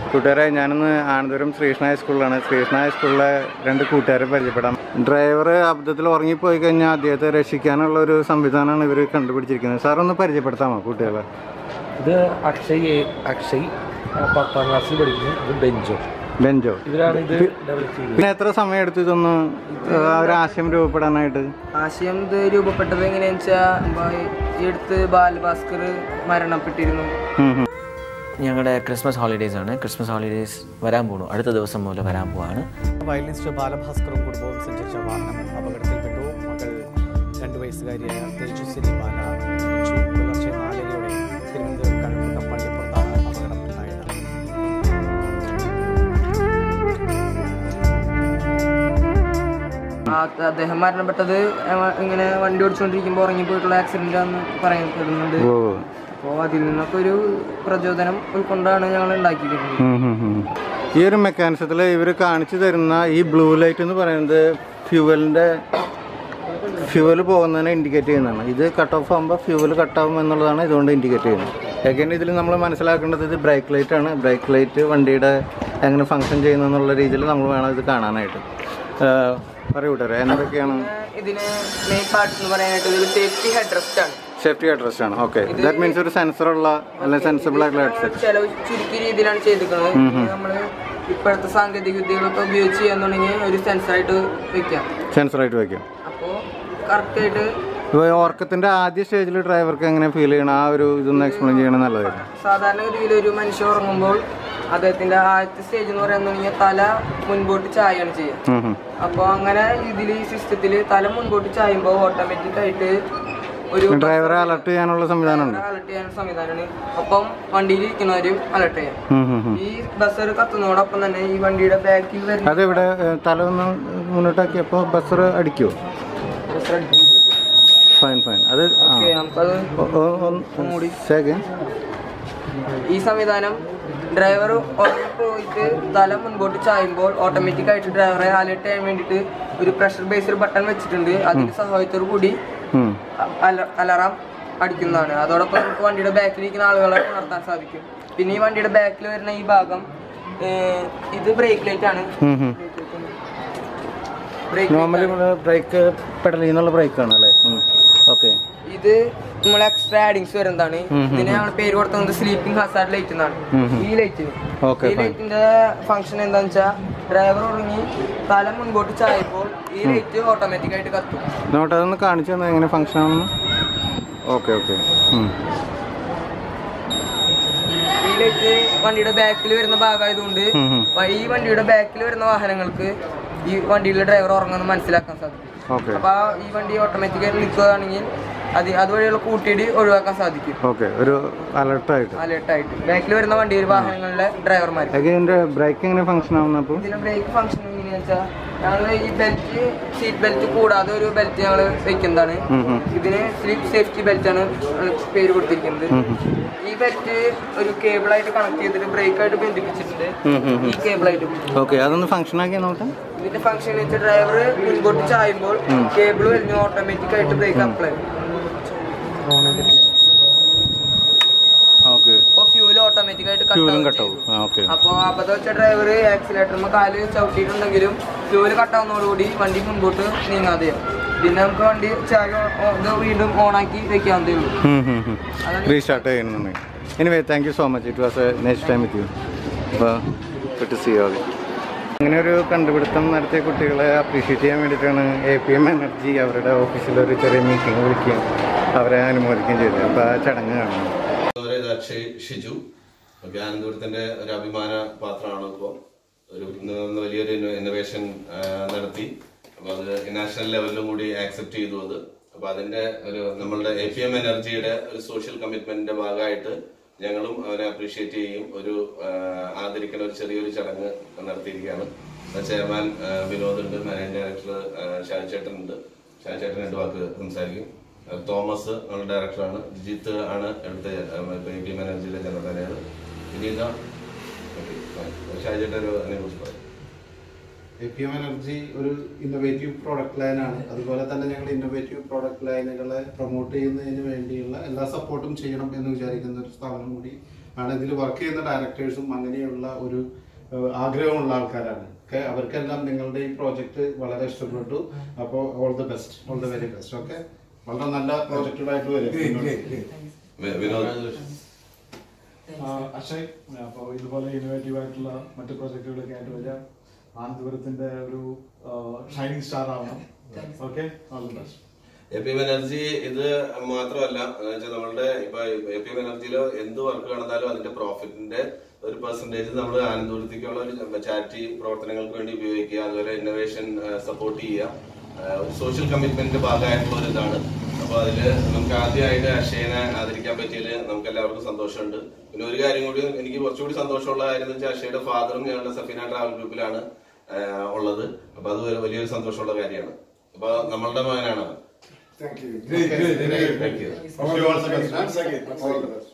കൂട്ടുകാരെ ഞാനിന്ന് ആനന്ദപുരം ശ്രീകൃഷ്ണ ഹൈസ്കൂളിലാണ് ശ്രീകൃഷ്ണ ഹൈസ്കൂളിലെ രണ്ട് കൂട്ടുകാരെ പരിചയപ്പെടാം ഡ്രൈവർ അബദ്ധത്തിൽ ഉറങ്ങിപ്പോയി കഴിഞ്ഞാൽ അദ്ദേഹത്തെ രക്ഷിക്കാനുള്ള ഒരു സംവിധാനമാണ് ഇവർ കണ്ടുപിടിച്ചിരിക്കുന്നത് സാർ ഒന്ന് പരിചയപ്പെടുത്താമോ കുട്ടികളെ ഇത് അക്ഷയ് അക്ഷയ് ആ, പത്താം ക്ലാസ്സിൽ പഠിക്കുന്നു ഇത് ബെഞ്ചോ ബെഞ്ചോ ഇവരാണ് ഇത് ഡെവലപ്പ് ചെയ്തത് പിന്നെ എത്ര സമയം എടുത്തു ഇതൊന്ന് ആ ഒരു ആശയം രൂപപ്പെടാനായിട്ട് ആശയം ഇത് രൂപപ്പെട്ടത് എങ്ങനെയാന്ന് വെച്ചാൽ ഈ അടുത്ത് ബാലഭാസ്കർ മരണപ്പെട്ടിരുന്നു ഉം ഉം. ഞങ്ങളുടെ ക്രിസ്മസ് ഹോളിഡേയ്സ് ആണ് ക്രിസ്മസ് ഹോളിഡേയ്സ് വരാൻ പോണു അടുത്ത ദിവസം മുതൽ വരാൻ പോവാണ് വയലിനിസ്റ്റ് ബാലഭാസ്കറും കുടുംബവും സഞ്ചരിച്ച വാഹനം അപകടത്തിൽപ്പെട്ടു മകൾ രണ്ട് വയസ്സുകാരിയായ തേജസ്വിനി ബാല മരിച്ചു പുലർച്ചെ നാലരയോടെ തിരുവനന്തപുരം കഴക്കൂട്ടം പള്ളിപ്പുറത്താണ് അപകടം ഉണ്ടായത് ആ അദ്ദേഹം മരണപ്പെട്ടത് ഏ- ഇങ്ങനെ വണ്ടി ഓടിച്ചുകൊണ്ടിരിക്കുമ്പോൾ ഉറങ്ങിപ്പോയിട്ടുള്ള ആക്സിഡന്റ് ആണെന്ന് പറയപ്പെടുന്നുണ്ട് ഓ അപ്പോൾ അതിൽ നിന്നൊക്കെ ഒരു പ്രചോദനം ഉൾക്കൊണ്ടാണ് ഞങ്ങൾ ഉണ്ടാക്കിയിരിക്കുന്നത് ഉം ഉം ഉം. ഈ ഒരു മെക്കാനിസത്തിൽ ഇവർ കാണിച്ചു തരുന്ന ഈ ബ്ലൂ ലൈറ്റ് എന്ന് പറയുന്നത് ഫ്യൂവലിൻ്റെ ഫ്യൂവൽ പോകുന്നതിനെ ഇൻഡിക്കേറ്റ് ചെയ്യുന്നതാണ് ഇത് കട്ട് ഓഫ് ആകുമ്പോൾ ഫ്യൂവൽ കട്ടാവും എന്നുള്ളതാണ് ഇതുകൊണ്ട് ഇൻഡിക്കേറ്റ് ചെയ്യുന്നത് എഗൈൻ ഇതിൽ നമ്മൾ മനസ്സിലാക്കേണ്ടത് ഇത് ബ്രേക്ക് ലൈറ്റ് ആണ് ബ്രേക്ക് ലൈറ്റ് വണ്ടിയുടെ എങ്ങനെ ഫങ്ഷൻ ചെയ്യുന്നു എന്നുള്ള രീതിയിൽ നമ്മൾ വേണം ഇത് കാണാനായിട്ട് ഏഹ്, പറയൂ കൂട്ടരെ എന്തൊക്കെയാണ് ഇതിന് മെയിൻ പാർട്ട് എന്ന് പറയാനായിട്ട് ഒരു സേഫ്റ്റി ഹെഡ് റെസ്റ്റ് ആണ് സേഫ്റ്റി അഡ്രസ്റ്റ് ആണ് ഓക്കെ ദാറ്റ് മീൻസ് ഒരു സെൻസറുള്ള അല്ലെങ്കിൽ സെൻസിബിൾ ആയിട്ടുള്ള ഹെഡ്സെറ്റ് ചെലവ് ചുരുക്കിയ രീതിയിലാണ് ചെയ്തിരിക്കുന്നത് നമ്മൾ ഇപ്പോഴത്തെ സാങ്കേതിക വിദ്യകളൊക്കെ ഉപയോഗിച്ച് ചെയ്യാന്നുണ്ടെങ്കിൽ ഒരു സെൻസറായിട്ട് വെക്കാം സെൻസറായിട്ട് വയ്ക്കും അപ്പോൾ കറക്റ്റായിട്ട് ഇപ്പോൾ ഓർക്കത്തിൻ്റെ ആദ്യ സ്റ്റേജിൽ ഡ്രൈവർക്ക് എങ്ങനെ ഫീൽ ചെയ്യണം ആ ഒരു ഇതൊന്ന് എക്സ്പ്ലെയിൻ ചെയ്യണം നല്ലതായിരുന്നു സാധാരണഗതിയിൽ ഒരു മനുഷ്യൻ ഉറങ്ങുമ്പോൾ അദ്ദേഹത്തിന്റെ ആദ്യത്തെ സ്റ്റേജ് എന്ന് പറയുന്നുണ്ടെങ്കിൽ തല മുൻപോട്ട് ചായാണ് ചെയ്യുക ഉം ഉം. അപ്പോൾ അങ്ങനെ ഇതിൽ ഈ സിസ്റ്റത്തിൽ തല മുൻപോട്ട് ചായുമ്പോൾ ഓട്ടോമാറ്റിക് ആയിട്ട് ഒരു ഡ്രൈവറെ അലർട്ട് ചെയ്യാനുള്ള സംവിധാനമുണ്ട് അലർട്ട് ചെയ്യാൻ സംവിധാനമാണ് ഒപ്പം വണ്ടിയിൽ ഇരിക്കുന്നവരും അലർട്ട് ചെയ്യാം ഉം ഉം ഉം. ഈ ബസ്സർ കത്തുന്നതോടൊപ്പം തന്നെ ഈ വണ്ടിയുടെ ബാക്കിൽ വരുന്ന അതെവിടെ ഏഹ്, തല ഒന്ന് മുന്നോട്ടാക്കിയപ്പോൾ ബസ്സർ അടിക്കുമോ ബസ്സർ അടിക്കും. ഫൈൻ ഫൈൻ അത് ആ ഓക്കേ, നമുക്കത് സെക്കൻഡ് ഈ സംവിധാനം ഡ്രൈവർ പോയിട്ട് തല മുൻപോട്ട് ചായുമ്പോൾ ഓട്ടോമാറ്റിക് ആയിട്ട് ഡ്രൈവറെ അലർട്ട് ചെയ്യാൻ വേണ്ടിയിട്ട് ഒരു പ്രഷർ ബേസ്ഡ് ബട്ടൺ വെച്ചിട്ടുണ്ട് അതിന്റെ സഹായത്തോടു കൂടി അലാറാം അടിക്കുന്നതാണ് അതോടൊപ്പം നമുക്ക് വണ്ടിയുടെ ബാക്കിൽ ഇരിക്കുന്ന ആളുകളെ ഉണർത്താൻ സാധിക്കും പിന്നെ ഈ വണ്ടിയുടെ ബാക്കിൽ വരുന്ന ഈ ഭാഗം ഏർ, ഇത് ബ്രേക്ക് ലൈറ്റ് ആണ് ബ്രേക്ക് നോർമലി ബ്രേക്ക് പെടലിൽ നിന്നുള്ള ബ്രേക്കാണ് അല്ലേ ഓക്കെ ഇത് നമ്മൾ എക്സ്ട്രാ ആഡിങ്സ് വരുന്നതാണ് ഇതിന് ഞങ്ങൾ പേര് കൊടുത്തത് സ്ലീപ്പിംഗ് ഹസാർഡ് ലൈറ്റ് എന്നാണ് ഈ ലൈറ്റിന് Okay, ഈ ലൈറ്റിന്റെ ഫംഗ്ഷൻ എന്താന്ന് വെച്ചാൽ ഡ്രൈവർ ഉറങ്ങി തല മുൻപോട്ട് ചായപ്പോൾ ഈ ലൈറ്റ് ഓട്ടോമാറ്റിക് ആയിട്ട് കത്തും നോട്ട് അതൊന്ന് കാണിച്ചു തന്നെ എങ്ങനെ ഫങ്ഷൻ ആണെന്ന് ഓക്കെ ഓക്കെ ഈ ലൈറ്റ് വണ്ടിയുടെ ബാക്കിൽ വരുന്ന ഭാഗമായതുകൊണ്ട് വ- ഈ വണ്ടിയുടെ ബാക്കിൽ വരുന്ന വാഹനങ്ങൾക്ക് ഈ വണ്ടിയിലെ ഡ്രൈവർ ഉറങ്ങുന്നത് മനസ്സിലാക്കാൻ സാധിക്കും ഓക്കെ അപ്പൊ ആ ഈ വണ്ടി ഓട്ടോമാറ്റിക് ആയിട്ട് നിൽക്കുകയാണെങ്കിൽ അത് അതുവഴിയുള്ള കൂട്ടിയിടി ഒഴിവാക്കാൻ സാധിക്കും ഓക്കെ ഒരു അലർട്ടായിട്ട് അലേർട്ടായിട്ട് ബാക്കിൽ വരുന്ന വണ്ടിയിൽ വാഹനങ്ങളിലെ ഡ്രൈവർമാർ ഇതിൻ്റെ ബ്രേക്ക് എങ്ങനെ ഫങ്ഷൻ ആവുന്നപ്പോൾ ഇതിന്റെ ബ്രേക്ക് ഫംഗ്ഷൻ എങ്ങനെയാണെന്ന് വെച്ചാൽ ഞങ്ങൾ ഈ ബെൽറ്റ് സീറ്റ് ബെൽറ്റ് കൂടാതെ ഒരു ബെൽറ്റ് ഞങ്ങൾ വെക്കുന്നതാണ് ഇതിന് സ്ലിപ്പ് സേഫ്റ്റി ബെൽറ്റ് ആണ് ഞങ്ങള് പേര് കൊടുത്തിരിക്കുന്നത് ഈ ബെൽറ്റ് ഒരു കേബിളായിട്ട് കണക്ട് ചെയ്തിട്ട് ബ്രേക്ക് ആയിട്ട് ബന്ധിപ്പിച്ചിട്ടുണ്ട് ഈ കേബിളായിട്ട് ഓക്കെ അതൊന്ന് ഫങ്ഷൻ ആക്കി നോക്കാം ഇതിന്റെ ഫംഗ്ഷൻ എന്ന് വെച്ചാൽ ഡ്രൈവർ മുൻപോട്ട് ചായുമ്പോൾ കേബിൾ വലിഞ്ഞ് ഓട്ടോമാറ്റിക് ആയിട്ട് ബ്രേക്ക് അപ്ലൈ ഓക്കെ അപ്പോൾ ഫ്യൂൽ ഓട്ടോമാറ്റിക് ആയിട്ട് ഫ്യൂലും കട്ട് കട്ടാവും ആ ഓക്കെ അപ്പോൾ അബദ്ധം വെച്ച ഡ്രൈവർ ആക്സിലേറ്ററിന് കാല് ചവിട്ടിയിട്ടുണ്ടെങ്കിലും ഫ്യൂല് കട്ടാവുന്നതോടുകൂടി വണ്ടി മുൻപോട്ട് നീങ്ങാതെയാവും പിന്നെ നമുക്ക് വണ്ടി ചായ ഇത് വീണ്ടും ഓണാക്കി വെക്കാവുന്നതേ ഉള്ളൂ റീസ്റ്റാർട്ട് ചെയ്യുന്നുണ്ടെങ്കിൽ anyway thank you so much it was a next time with you അപ്പോൾ ഗുഡ് ടു സി യു അങ്ങനെ ഒരു കണ്ടുപിടുത്തം നടത്തിയ കുട്ടികളെ അപ്രീഷിയേറ്റ് ചെയ്യാൻ വേണ്ടിയിട്ടാണ് എ പി എം എനർജി അവരുടെ ഓഫീസിൽ ഒരു ചെറിയ മീറ്റിംഗ് വിളിക്കുകയും അവരെ അനുമോദിക്കുകയും ചെയ്തത് അപ്പോൾ ആ ചടങ്ങ് കാണുന്നു അവരെ ഇത് അക്ഷയ് ഷിജു ഓക്കെ ആനന്ദപുരത്തിന്റെ ഒരു അഭിമാന പാത്രമാണ് ഇപ്പോൾ ഒരു ഇന്ന് ഇന്ന് വലിയൊരു ഇന്നോവേഷൻ നടത്തി അപ്പൊ അത് നാഷണൽ ലെവലിലും കൂടി ആക്സെപ്റ്റ് ചെയ്തു അത് അപ്പൊ അതിന്റെ ഒരു നമ്മളുടെ എ പി എം എനർജിയുടെ ഒരു സോഷ്യൽ കമ്മിറ്റ്മെന്റിന്റെ ഭാഗമായിട്ട് ഞങ്ങളും അവരെ അപ്രീഷിയേറ്റ് ചെയ്യും ഒരു ആ, ആദരിക്കുന്ന ഒരു ചെറിയൊരു ചടങ്ങ് നടത്തിയിരിക്കുകയാണ് ചെയർമാൻ ആ, വിനോദ് ഉണ്ട് മാനേജിംഗ് ഡയറക്ടർ ഷാജേട്ടൻ ഉണ്ട് ഷാജേട്ടൻ രണ്ട് വാക്ക് സംസാരിക്കും തോമസ് നമ്മുടെ ഡയറക്ടറാണ് ജിജിത്ത് ആണ് ഇവിടുത്തെ എ പി മാനേജറിലെ ജനറൽ മാനേജർ വിനീത ഷാജേട്ടൻ ഒരു അതിനെക്കുറിച്ച് പറയും എ പി എം എനർജി ഒരു ഇന്നോവേറ്റീവ് പ്രോഡക്റ്റ് ലൈനാണ് അതുപോലെ തന്നെ ഞങ്ങൾ ഇന്നോവേറ്റീവ് പ്രോഡക്റ്റ് ലൈനുകളെ പ്രൊമോട്ട് ചെയ്യുന്നതിന് വേണ്ടിയുള്ള എല്ലാ സപ്പോർട്ടും ചെയ്യണം എന്ന് വിചാരിക്കുന്ന ഒരു സ്ഥാപനം കൂടി ആണ് ഇതിൽ വർക്ക് ചെയ്യുന്ന ഡയറക്ടേഴ്സും അങ്ങനെയുള്ള ഒരു ഏഹ്, ആഗ്രഹമുള്ള ആൾക്കാരാണ് ഓക്കെ അവർക്കെല്ലാം നിങ്ങളുടെ ഈ പ്രോജക്റ്റ് വളരെ ഇഷ്ടപ്പെട്ടു അപ്പോൾ all the best all the very best okay വളരെ നല്ല പ്രോജക്റ്റുകളായിട്ട് വരും വി- വിനോദ് അക്ഷയ് അപ്പോൾ ഇതുപോലെ ഇന്നോവേറ്റീവ് ആയിട്ടുള്ള മറ്റു പ്രോജക്റ്റുകളൊക്കെ ആയിട്ട് വരിക ആനന്ദപുരത്തിന്റെ ഒരു ഷൈനിങ് സ്റ്റാർ ആവണം okay all the best A P M energy ഇത് മാത്രമല്ല എന്ന് വെച്ചാൽ നമ്മളുടെ ഇപ്പൊ എ പി എം എനർജിയിലോ എന്ത് വർക്ക് നടന്നാലും അതിന്റെ പ്രോഫിറ്റിന്റെ ഒരു പെർസെന്റേജ് നമ്മൾ ആനന്ദപുരത്തേക്കുള്ള ഒരു ചാരിറ്റി പ്രവർത്തനങ്ങൾക്ക് വേണ്ടി ഉപയോഗിക്കുക അതുപോലെ ഇന്നോവേഷൻ സപ്പോർട്ട് ചെയ്യുക ആ, ഒരു സോഷ്യൽ കമ്മിറ്റ്മെന്റിന്റെ ഭാഗമായിട്ടുള്ള ഒരു ഇതാണ് അപ്പൊ അതില് നമുക്ക് ആദ്യമായിട്ട് അക്ഷയനെ ആദരിക്കാൻ പറ്റിയതിൽ നമുക്ക് എല്ലാവർക്കും സന്തോഷമുണ്ട് പിന്നെ ഒരു കാര്യം കൂടി എനിക്ക് കുറച്ചുകൂടി സന്തോഷമുള്ള കാര്യം എന്ന് വെച്ചാൽ അക്ഷയുടെ ഫാദറും ഞങ്ങളുടെ സഫീന ട്രാവൽ ഗ്രൂപ്പിലാണ് ആ, ഉള്ളത് അപ്പൊ അത് ഒരു വലിയൊരു സന്തോഷമുള്ള കാര്യമാണ് അപ്പൊ നമ്മളുടെ മകനാണ് അവൻ. Thank you. All the best. All the best.